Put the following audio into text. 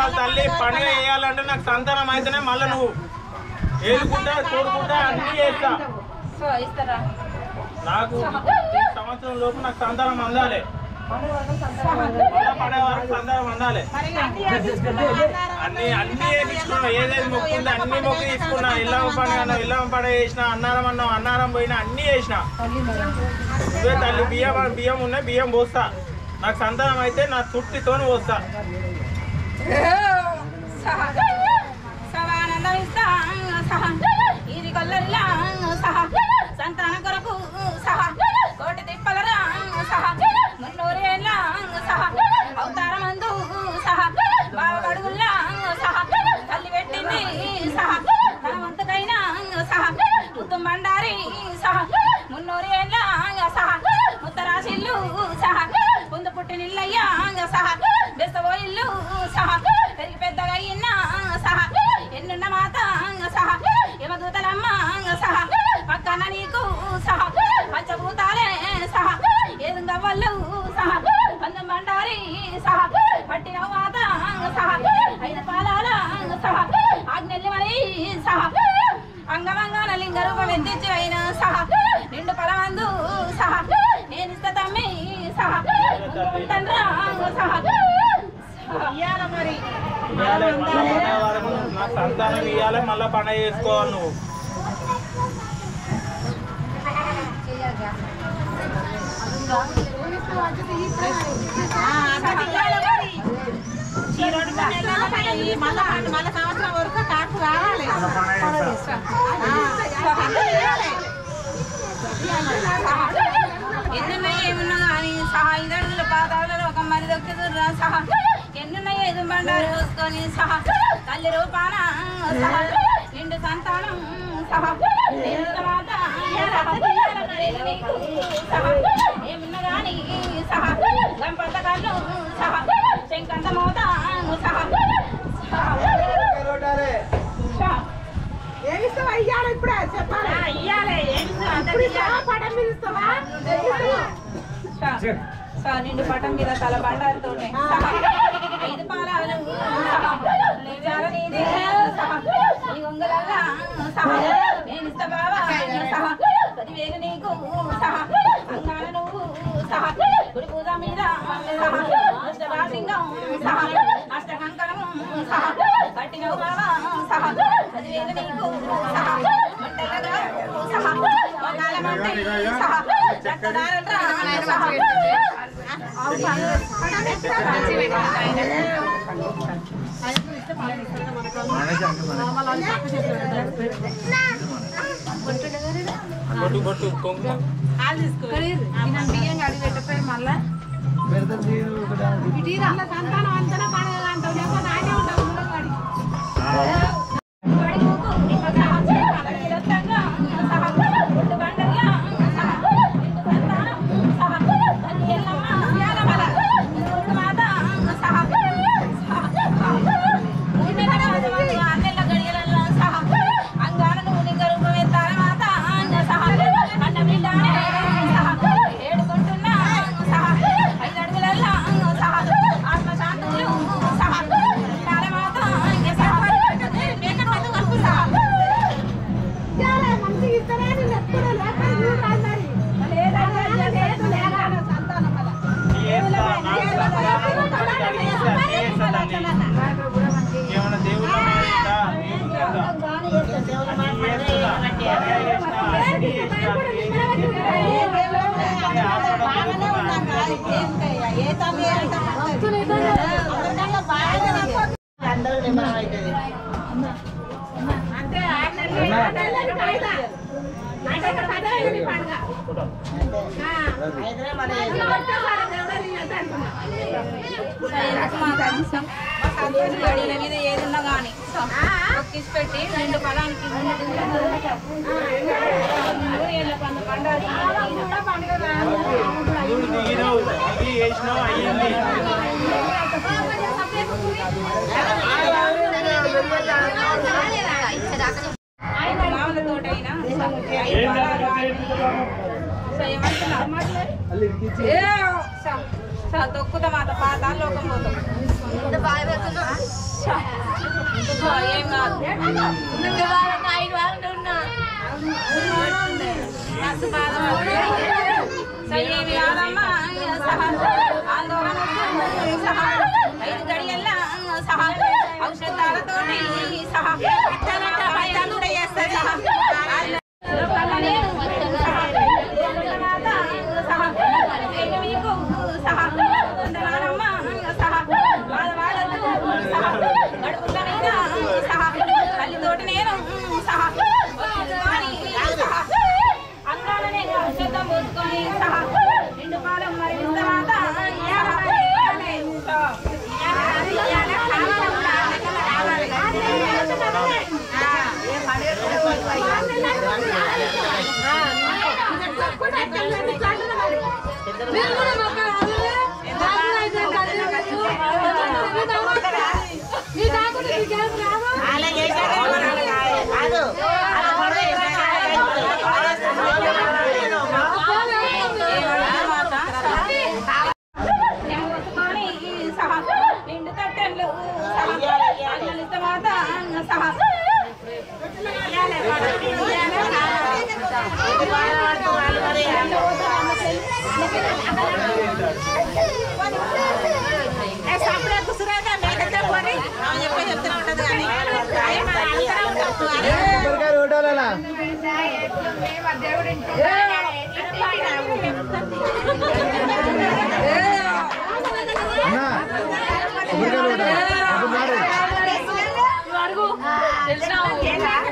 సంవత్సరాల తల్లి పండుగ చేయాలంటే నాకు సంతానం అయితేనే మళ్ళీ నువ్వు ఏలుకుంటా చూడుకుంటా అన్ని చేస్తా సో ఇస్తారా నాకు ఈ సంవత్సరం లోపు నాకు సంతానం అందాలి మళ్ళా పడే వరకు సంతానం అందాలి అన్ని అన్ని వేయించుకున్నా ఏదేది మొక్కుందో అన్ని మొక్కు తీసుకున్నా ఇల్లమ్మ పండుగ అన్నావు ఇల్లమ్మ పండుగ చేసిన అన్నారం అన్నావు అన్నారం పోయినా అన్ని చేసిన నువ్వే తల్లి బియ్యం బియ్యం ఉన్నాయి బియ్యం పోస్తా నాకు సంతానం అయితే నా చుట్టితోని పోస్తా సవానందం ఇస్తా సహ ఇది కొల్లరిలా సహ సంతాన కొరకు సహ కోటి తిప్పలరా సహ మున్నూరేళ్ళ సహ అవతారమందు సహ బావ గడుగుల్లా సహ తల్లి పెట్టింది సహ తన వంతుకైనా సహ ముత్తం బండారి సహ మున్నూరేళ్ళ సహ ముత్తరాశిల్లు సహ ముందు పుట్టినిల్లయ్యా సహ బెస్తబోయిల్లు సహ పెరిగి పెద్దగా అయినా సహ ఎన్నున్న మాత సహ యమదూతలమ్మ సహ పక్కన నీకు సహ పంచభూతాలే సహ ఏదుంగవ్వళ్ళు సహ పందం బండారి సహ పట్టిన మాత సహ ఐదు పాలాల సహ ఆజ్ఞల్యమని సహ అంగమంగాన లింగ రూపం ఎత్తించి అయిన సహ నిండు పలమందు సహ నేను ఇస్తా తమ్మి సహ ఉంటాన్రా సహ ఇయ్యాల మరి ఇయ్యాలే మళ్ళా పండగ వరకు నాకు సంతానం ఇవ్వాలి మళ్ళీ పండగ చేసుకోవాలి నువ్వు మళ్ళా సంవత్సరం వరకు కాకు రావాలి ఎన్నున్నాయి ఏమున్నా కానీ సహా ఇదడుగుల పాదాలలో ఒక మరి దొక్కుతుర్రా సహా ఎన్నున్నాయి ఎదు బండారు చూసుకొని సహా తల్లి రూపాన సహా నిండు సంతానం సహా నిండు మాత సహా నీకు సహా ఏమున్నా కానీ సహా గంపంత కన్ను సహా శంకంత మోత సహా సహా ఏమిస్తావా ఇయ్యాలి ఇప్పుడే చెప్పాలి ఇయ్యాలే ఇప్పుడు ఇస్తావా పటం మీద ఇస్తావా సా నిండు పటం మీద తల బండారుతోనే ఐదు పాలాలు నిజాల నీదే సహా నీ ఉంగరాల సహా నేను ఇస్తా బావా సహా పదివేలు నీకు సహా అంగాన నువ్వు సహా గుడి పూజ మీద సహా అష్టభాసింగం సహా అష్ట కంకణం సహా కట్టినవు బావా సహా పదివేలు నీకు సహా మంటలగా సహా వంగాల మంటే సహా చక్కదారట్రా సహా బొట్టు బొట్టు కుంకుమ బియ్యం కడిగి పెట్టపోయి మళ్ళా సంతానం అంతా పండుగ అంటావు లేకపోతే ఆయనే ఉంటావు ఉండగాడికి. ఇయ్యాలి, మంచిగా ఇస్తారా నేను ఎప్పుడు లేకపోతే నువ్వు రాదు మరి. సంతానం వల్ల. చేస్తా, నాకు సంతానం కలిగిస్తా, చేస్తా తల్లి. ఏమన్నా దేవుళ్ళ మీద ఉందా? ఏం చేద్దాం? అన్ని చేస్తున్నా. పండుగ చేసినా, అన్ని చేసినా, ఏం చేసినా. అన్ని ఆశపడుతున్నా. అంటే ఆరు నెలలు, ఆరు నెలలు కాయిదా. అంటే ఇక్కడ పదహైదు పండుగ. ఆ. అందులో వచ్చేసారి దేవుడు ఇయ్యొద్దు అంటున్నా. గడియల మీద ఏదున్నా కానీ ఒక్కిసి పెట్టి రెండు పొలానికి నూరేళ్ళ పంద పండాలి నువ్వు దిగినావు ఇది చేసినావు అయ్యింది మామూల తోటైనా సో ఏమంటున్నా? ఏ, స- స- తొక్కుతాం అత పాత లోకం పోతాం ఏం కాదు మస్తు బాధపడుతుంది. సయ్యేమి కాదమ్మా సహా ఆందోళన వద్దు సహా ఐదు గడియల్లా సహా ఔషధాలతోటి సహా ఇస్తానంట వైద్యాలు కూడా చేస్తా సహా సహా మీకు సహా వందనాలమ్మా సహా బాధపడద్దు సహా గడుపులనైనా సహా తల్లితోటి నేను సహా కానీ సహా అందాలనే ఔషధం పోసుకొని సహా నిండు పాలం మరి తర్వాత నేను పోసుకొని సహా నిండు తట్టెలు సహా అన్నలు తర్వాత సహా కొబ్బరికాయలు కొట్టాలనా అన్నా కొబ్బరికాయలు కొట్టాలి అప్పుడు మారు తెలిసిన